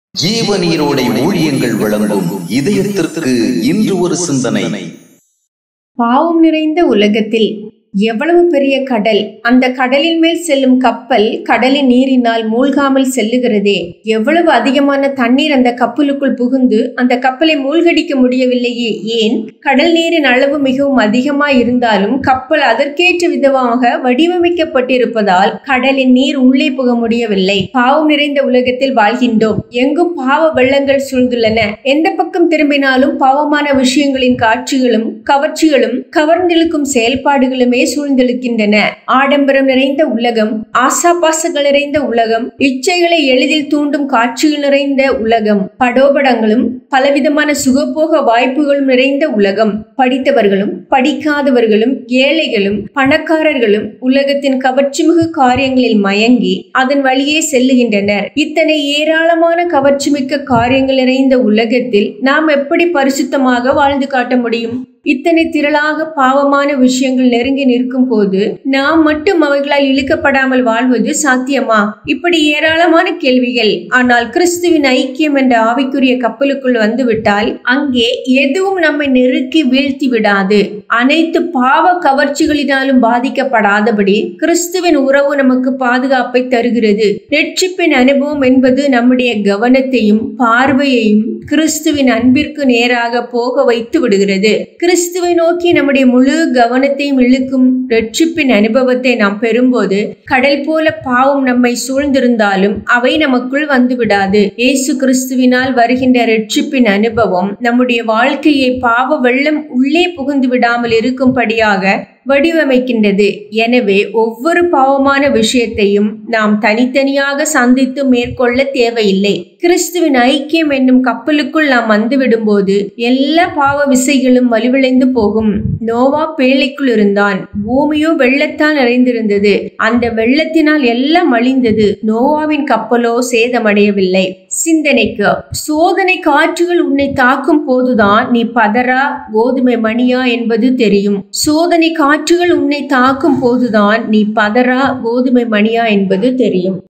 ஜீவ நீரோடை ஊழியங்கள் வழங்கும் இதயத்திற்கு இன்று ஒரு சிந்தனை பாவம் நிறைந்த உலகத்தில் எவ்வளவு பெரிய கடல் அந்த கடலின் மேல் செல்லும் கப்பல் கடலின் நீரினால் மூழ்காமல் செல்லுகிறதே எவ்வளவு அதிகமான தண்ணீர் அந்த கப்பலுக்குள் புகுந்து அந்த கப்பலை மூழ்கடிக்க முடியவில்லையே ஏன் கடல் நீரின் அளவு மிகவும் அதிகமாய் இருந்தாலும் கப்பல் அதற்கேற்ற விதமாக வடிவமைக்கப்பட்டிருப்பதால் கடலின் நீர் உள்ளே புக முடியவில்லை பாவம் நிறைந்த உலகத்தில் வாழ்கின்றோம் எங்கும் பாவ வெள்ளங்கள் சூழ்ந்துள்ளன எந்த பக்கம் திரும்பினாலும் பாவமான விஷயங்களின் காட்சிகளும் கவர்ச்சிகளும் கவர்ந்திழுக்கும் செயல்பாடுகளுமே சூழ்ந்திருக்கின்றன ஆடம்பரம் நிறைந்த உலகம் ஆசாபாசங்கள் நிறைந்த உலகம் இச்சைகளை எளிதில் தூண்டும் காட்சிகள் நிறைந்த உலகம் படோபடங்களும் பலவிதமான சுகபோக வாய்ப்புகளும் நிறைந்த உலகம் படித்தவர்களும் படிக்காதவர்களும் ஏழைகளும் பணக்காரர்களும் உலகத்தின் கவர்ச்சிமிகு காரியங்களில் மயங்கி அதன் வழியே செல்லுகின்றனர் இத்தனை ஏராளமான கவர்ச்சிமிக்க காரியங்கள் நிறைந்த உலகத்தில் நாம் எப்படி பரிசுத்தமாக வாழ்ந்து காட்ட முடியும் இத்தனை திரளாக பாவமான விஷயங்கள் நெருங்கி நிற்கும் போது நாம் மட்டும் அவைகளால் இழுக்கப்படாமல் வாழ்வது சாத்தியமா இப்படி ஏராளமான கேள்விகள் ஆனால் கிறிஸ்துவின் ஐக்கியம் என்ற ஆவிக்குரிய கப்பலுக்குள் வந்துவிட்டால் அங்கே எதுவும் நம்மை நெருக்கி வீழ்த்தி விடாது அனைத்து பாவ கவர்ச்சிகளினாலும் பாதிக்கப்படாதபடி கிறிஸ்துவின் உறவு நமக்கு பாதுகாப்பை தருகிறது ரட்சிப்பின் அனுபவம் என்பது நம்முடைய கவனத்தையும் பார்வையையும் கிறிஸ்துவின் அன்பிற்கு நேராக போக வைத்து விடுகிறது கிறிஸ்துவை நோக்கி நம்முடைய முழு கவனத்தையும் இழுக்கும் ரட்சிப்பின் அனுபவத்தை நாம் பெறும்போது கடல் போல பாவம் நம்மை சூழ்ந்திருந்தாலும் அவை நமக்குள் வந்து விடாது இயேசு கிறிஸ்துவினால் வருகின்ற ரட்சிப்பின் அனுபவம் நம்முடைய வாழ்க்கையை பாவ வெள்ளம் உள்ளே புகுந்து விடாமல் இருக்கும்படியாக வடிவமைக்கின்றது எனவே ஒவ்வொரு பாவமான விஷயத்தையும் நாம் தனித்தனியாக சந்தித்து மேற்கொள்ள தேவையில்லை கிறிஸ்துவின் ஐக்கியம் என்னும் கப்பலுக்குள் நாம் வந்துவிடும்போது எல்லா பாவ விசைகளும் வலுவிழைந்து போகும் நோவா பேழைக்குள் இருந்தான் பூமியோ வெள்ளத்தால் நிறைந்திருந்தது அந்த வெள்ளத்தினால் எல்லாம் அழிந்தது நோவாவின் கப்பலோ சேதமடையவில்லை சிந்தனைக்கு சோதனை காற்றுகள் உன்னை தாக்கும் போதுதான் நீ பதரா கோதுமை மணியா என்பது தெரியும் சோதனை காற்றுகள் உன்னை தாக்கும் போதுதான் நீ பதரா கோதுமை மணியா என்பது தெரியும்